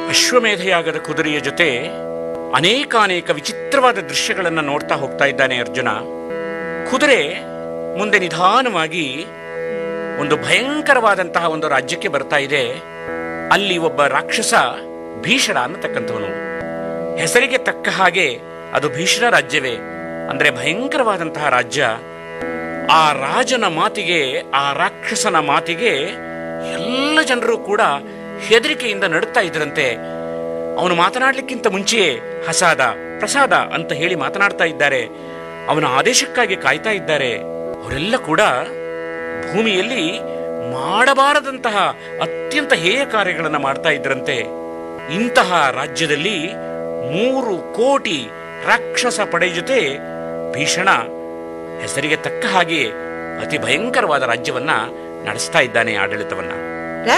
ಅಶ್ವಮೇಧಯಾಗದ ಕುದುರೆಯ ಜೊತೆ ಅನೇಕಾನೇಕ ವಿಚಿತ್ರವಾದ ದೃಶ್ಯಗಳನ್ನು ನೋಡ್ತಾ ಹೋಗ್ತಾ ಇದ್ದಾನೆ ಅರ್ಜುನ ಕುದುರೆ ಮುಂದೆ ನಿಧಾನವಾಗಿ ಒಂದು ಭಯಂಕರವಾದಂತಹ ಒಂದು ರಾಜ್ಯಕ್ಕೆ ಬರ್ತಾ ಇದೆ ಅಲ್ಲಿ ಒಬ್ಬ ರಾಕ್ಷಸ ಭೀಷಣ ಅನ್ನತಕ್ಕಂಥವನು ಹೆಸರಿಗೆ ತಕ್ಕ ಹಾಗೆ ಅದು ಭೀಷಣ ರಾಜ್ಯವೇ ಅಂದ್ರೆ ಭಯಂಕರವಾದಂತಹ ರಾಜ್ಯ ಆ ರಾಜನ ಮಾತಿಗೆ ಆ ರಾಕ್ಷಸನ ಮಾತಿಗೆ ಎಲ್ಲ ಜನರು ಕೂಡ ಹೆದರಿಕೆಯಿಂದ ನಡುತ್ತಾ ಇದ್ರಂತೆ ಅವನು ಮಾತನಾಡ್ಲಿಕ್ಕಿಂತ ಮುಂಚೆಯೇ ಹಸಾದ ಪ್ರಸಾದ ಅಂತ ಹೇಳಿ ಮಾತನಾಡ್ತಾ ಇದ್ದಾರೆ ಅವನ ಆದೇಶಕ್ಕಾಗಿ ಕಾಯ್ತಾ ಇದ್ದಾರೆ ಅವರೆಲ್ಲ ಕೂಡ ಭೂಮಿಯಲ್ಲಿ ಮಾಡಬಾರದಂತಹ ಅತ್ಯಂತ ಹೇಯ ಕಾರ್ಯಗಳನ್ನು ಮಾಡ್ತಾ ಇದ್ರಂತೆ ಇಂತಹ ರಾಜ್ಯದಲ್ಲಿ ಮೂರು ಕೋಟಿ ರಾಕ್ಷಸ ಪಡೆ ಜೊತೆ ಭೀಷಣ ಹೆಸರಿಗೆ ತಕ್ಕ ಹಾಗೆ ಅತಿ ಭಯಂಕರವಾದ ರಾಜ್ಯವನ್ನ ನಡೆಸ್ತಾ ಇದ್ದಾನೆ ಆಡಳಿತವನ್ನ